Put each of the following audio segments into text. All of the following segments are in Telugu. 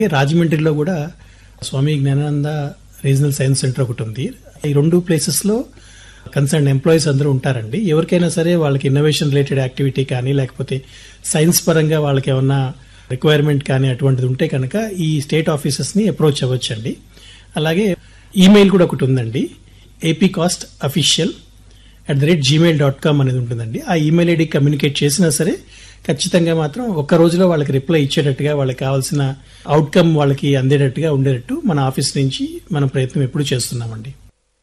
రాజమండ్రిలో కూడా Swami Jnanananda regional science centre ఒకటి ఉంది ఈ రెండు ప్లేసెస్ లో కన్సర్న్ ఎంప్లాయీస్ అందరూ ఉంటారండి ఎవరికైనా సరే వాళ్ళకి ఇన్నోవేషన్ రిలేటెడ్ యాక్టివిటీ కానీ లేకపోతే సైన్స్ పరంగా వాళ్ళకి ఏమన్నా రిక్వైర్మెంట్ కానీ అటువంటిది ఉంటే కనుక ఈ స్టేట్ ఆఫీసెస్ ని అప్రోచ్ అవ్వచ్చండి అలాగే ఈమెయిల్ కూడా ఒకటి ఉందండి AP cost official at the rate Gmail dot com అనేది ఉంటుందండి ఆ ఈమెయిల్ ఐడి కమ్యూనికేట్ చేసినా సరే ఖచ్చితంగా మాత్రం ఒక్క రోజులో వాళ్ళకి రిప్లై ఇచ్చేటట్టుగా వాళ్ళకి కావాల్సిన అవుట్కమ్ వాళ్ళకి అందేటట్టుగా ఉండేటట్టు మన ఆఫీస్ నుంచి మన ప్రయత్నం ఎప్పుడు చేస్తున్నామండి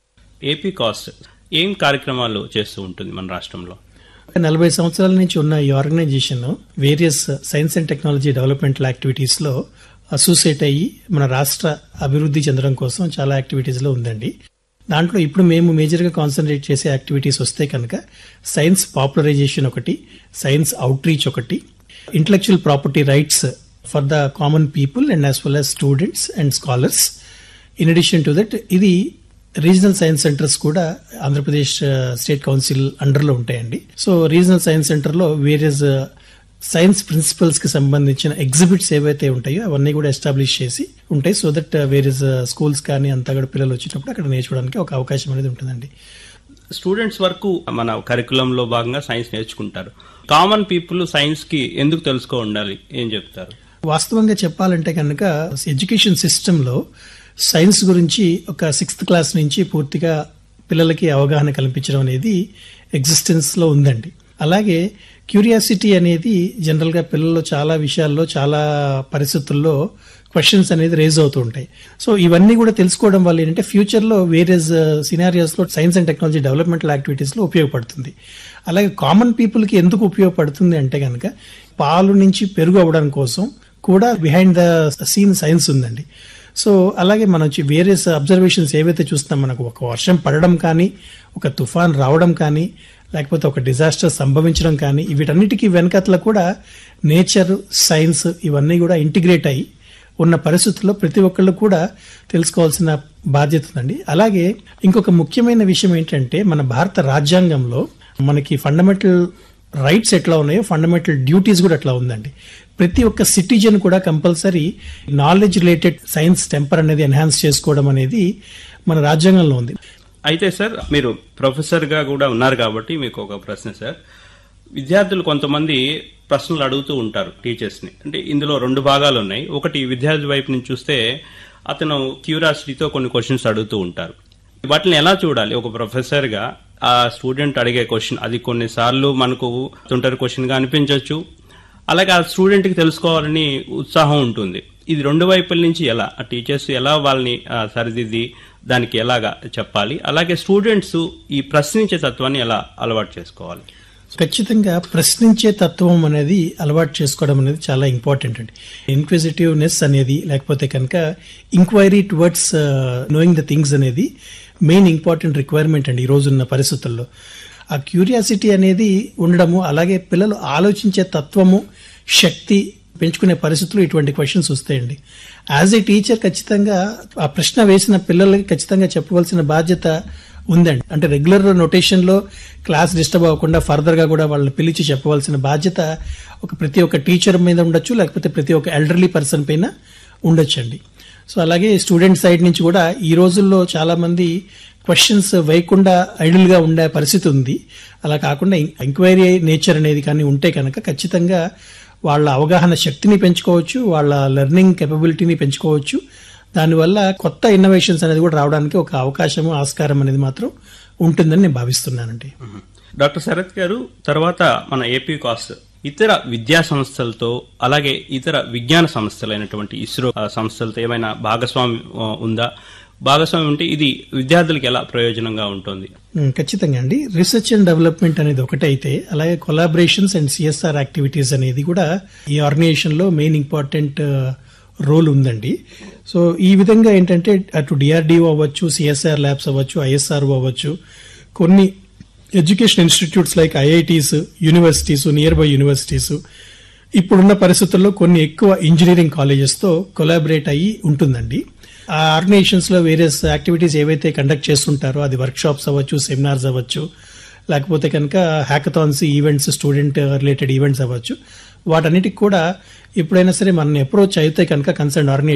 ఏపీ కాస్ట్ ఏం కార్యక్రమాలు చేస్తూ ఉంటుంది మన రాష్ట్రంలో నలభై సంవత్సరాల నుంచి ఉన్న ఈ organisation various science and technology development activities లో అసోసియేట్ అయ్యి మన రాష్ట్ర అభివృద్ధి చెందడం కోసం చాలా యాక్టివిటీస్ లో ఉందండి దాంట్లో ఇప్పుడు మేము మేజర్ గా కాన్సన్ట్రేట్ చేసే యాక్టివిటీస్ వస్తే కనుక సైన్స్ పాపులరైజేషన్ ఒకటి సైన్స్ అవుట్ రీచ్ ఒకటి intellectual property rights for the common people and as well as students and scholars in addition to that ఇది రీజనల్ సైన్స్ సెంటర్స్ కూడా ఆంధ్రప్రదేశ్ స్టేట్ కౌన్సిల్ అండర్ లో ఉంటాయండి సో రీజనల్ సైన్స్ సెంటర్ లో వేరియస్ సైన్స్ ప్రిన్సిపల్స్ కి సంబంధించిన ఎగ్జిబిట్స్ ఏవైతే ఉంటాయో అవన్నీ కూడా ఎస్టాబ్లిష్ చేసి ఉంటాయి సో దట్ వేరియస్ స్కూల్స్ కానీ అంతా కూడా పిల్లలు వచ్చినప్పుడు అక్కడ నేర్చుకోవడానికి ఒక అవకాశం అనేది ఉంటుందండి స్టూడెంట్స్ వరకు మన కరికులంలో భాగంగా సైన్స్ నేర్చుకుంటారు కామన్ పీపుల్ సైన్స్ కి ఎందుకు తెలుసుకో ఉండాలి ఏం చెప్తారు వాస్తవంగా చెప్పాలంటే కనుక ఎడ్యుకేషన్ సిస్టమ్ లో సైన్స్ గురించి ఒక సిక్స్త్ క్లాస్ నుంచి పూర్తిగా పిల్లలకి అవగాహన కల్పించడం అనేది ఎగ్జిస్టెన్స్ లో ఉందండి అలాగే క్యూరియాసిటీ అనేది జనరల్ గా పిల్లల్లో చాలా విషయాల్లో చాలా పరిస్థితుల్లో క్వశ్చన్స్ అనేది రేజ్ అవుతూ ఉంటాయి సో ఇవన్నీ కూడా తెలుసుకోవడం వల్ల ఏంటంటే ఫ్యూచర్ లో వేరియస్ సినారియోస్ లో science and technology developmental activities లో ఉపయోగపడుతుంది అలాగే కామన్ పీపుల్ కి ఎందుకు ఉపయోగపడుతుంది అంటే కనుక పాలు నుంచి పెరుగు అవ్వడం కోసం కూడా బిహైండ్ ద సీన్ సైన్స్ ఉందండి సో అలాగే మనం వేరియస్ అబ్జర్వేషన్స్ ఏవైతే చూస్తున్నాం మనకు ఒక వర్షం పడడం కానీ ఒక తుఫాన్ రావడం కానీ లేకపోతే ఒక డిజాస్టర్ సంభవించడం కానీ వీటన్నిటికీ వెనకట్ల కూడా నేచర్ సైన్స్ ఇవన్నీ కూడా ఇంటిగ్రేట్ అయ్యి ఉన్న పరిస్థితుల్లో ప్రతి ఒక్కళ్ళు కూడా తెలుసుకోవాల్సిన బాధ్యత ఉందండి అలాగే ఇంకొక ముఖ్యమైన విషయం ఏంటంటే మన భారత రాజ్యాంగంలో మనకి ఫండమెంటల్ రైట్స్ ఎట్లా ఉన్నాయో ఫండమెంటల్ డ్యూటీస్ కూడా అట్లా ఉందండి ప్రతి ఒక్క సిటిజన్ కూడా compulsory knowledge related science temper అనేది ఎన్హాన్స్ చేసుకోవడం అనేది మన రాజ్యాంగంలో ఉంది అయితే సార్ మీరు ప్రొఫెసర్ గా కూడా ఉన్నారు కాబట్టి మీకు ఒక ప్రశ్న సార్ విద్యార్థులు కొంతమంది ప్రశ్నలు అడుగుతూ ఉంటారు టీచర్స్ ని అంటే ఇందులో రెండు భాగాలు ఉన్నాయి ఒకటి విద్యార్థి వైపు నుంచి చూస్తే అతను క్యూరియాసిటీతో కొన్ని క్వశ్చన్స్ అడుగుతూ ఉంటారు వాటిని ఎలా చూడాలి ఒక ప్రొఫెసర్ గా ఆ స్టూడెంట్ అడిగే క్వశ్చన్ అది కొన్నిసార్లు మనకు తుంటరి క్వశ్చన్ గా అనిపించవచ్చు అలాగే ఆ స్టూడెంట్ కి తెలుసుకోవాలని ఉత్సాహం ఉంటుంది ఇది రెండు వైపుల నుంచి ఎలా ఆ టీచర్స్ ఎలా వాళ్ళని ఆ, సరిదిద్ది దానికి ఎలాగా చెప్పాలి అలాగే స్టూడెంట్స్ ఈ ప్రశ్నించే తత్వాన్ని ఎలా అలవాటు చేసుకోవాలి ఖచ్చితంగా ప్రశ్నించే తత్వం అనేది అలవాటు చేసుకోవడం అనేది చాలా ఇంపార్టెంట్ అండి ఇన్క్విజిటివ్నెస్ అనేది లేకపోతే కనుక inquiry towards knowing the things అనేది మెయిన్ ఇంపార్టెంట్ రిక్వైర్మెంట్ అండి ఈ రోజున్న పరిస్థితుల్లో ఆ క్యూరియాసిటీ అనేది ఉండడము అలాగే పిల్లలు ఆలోచించే తత్వము శక్తి పెంచుకునే పరిస్థితులు ఇటువంటి క్వశ్చన్స్ వస్తాయండి యాజ్ ఏ టీచర్ ఖచ్చితంగా ఆ ప్రశ్న వేసిన పిల్లలకి ఖచ్చితంగా చెప్పవలసిన బాధ్యత ఉందండి అంటే రెగ్యులర్ నొటేషన్ లో క్లాస్ డిస్టర్బ్ అవ్వకుండా ఫర్దర్ గా కూడా వాళ్ళని పిలిచి చెప్పవలసిన బాధ్యత ఒక ప్రతి ఒక్క టీచర్ మీద ఉండొచ్చు లేకపోతే ప్రతి ఒక్క ఎల్డర్లీ పర్సన్ పైన ఉండొచ్చండి సో అలాగే స్టూడెంట్ సైడ్ నుంచి కూడా ఈ రోజుల్లో చాలా మంది క్వశ్చన్స్ వేయకుండా ఐడిల్ గా ఉండే పరిస్థితి ఉంది అలా కాకుండా ఎంక్వైరీ నేచర్ అనేది కానీ ఉంటే కనుక ఖచ్చితంగా వాళ్ళ అవగాహన శక్తిని పెంచుకోవచ్చు వాళ్ళ లెర్నింగ్ కెపబిలిటీని పెంచుకోవచ్చు దానివల్ల కొత్త ఇన్నోవేషన్స్ అనేది కూడా రావడానికి ఒక అవకాశము ఆస్కారం అనేది మాత్రం ఉంటుందని నేను భావిస్తున్నానండి డాక్టర్ శరత్ గారు తర్వాత మన ఏపీ కాస్ట్ ఇతర విద్యా సంస్థలతో అలాగే ఇతర విజ్ఞాన సంస్థలైనటువంటి ఇస్రో ఆ, సంస్థలతో ఏమైనా భాగస్వామి ఆ, ఉందా భాగస్వామి ఉంటే ఇది విద్యార్థులకు ఎలా ప్రయోజనంగా ఉంటుంది ఉమ్, ఖచ్చితంగా అండి రీసెర్చ్ అండ్ డెవలప్మెంట్ అనేది ఒకటైతే అలాగే కొలాబరేషన్స్ అండ్ సిఎస్ఆర్ యాక్టివిటీస్ అనేది కూడా ఈ ఆర్గనైజేషన్ లో మెయిన్ ఇంపార్టెంట్ రోల్ ఉందండి సో ఈ విధంగా ఏంటంటే అటు డిఆర్డిఓ అవ్వచ్చు సిఎస్ఆర్ ల్యాబ్స్ అవ్వచ్చు ఐఎస్ఆర్ అవ్వచ్చు కొన్ని education institutes like IITs universities nearby universities ఇప్పుడున్న పరిస్థితుల్లో కొన్ని ఎక్కువ ఇంజనీరింగ్ కాలేజెస్ తో కొలాబరేట్ అయ్యి ఉంటుందండి ఆ ఆర్గనైజేషన్స్ లో వేరియస్ యాక్టివిటీస్ ఏవైతే కండక్ట్ చేస్తుంటారో అది వర్క్ షాప్స్ అవ్వచ్చు సెమినార్స్ అవ్వచ్చు లేకపోతే కనుక hackathons events student related events అవ్వచ్చు వాటన్నిటికి కూడా ఎప్పుడైనా సరే మనల్ని అప్రోచ్ అయితే కనుక కన్సర్న్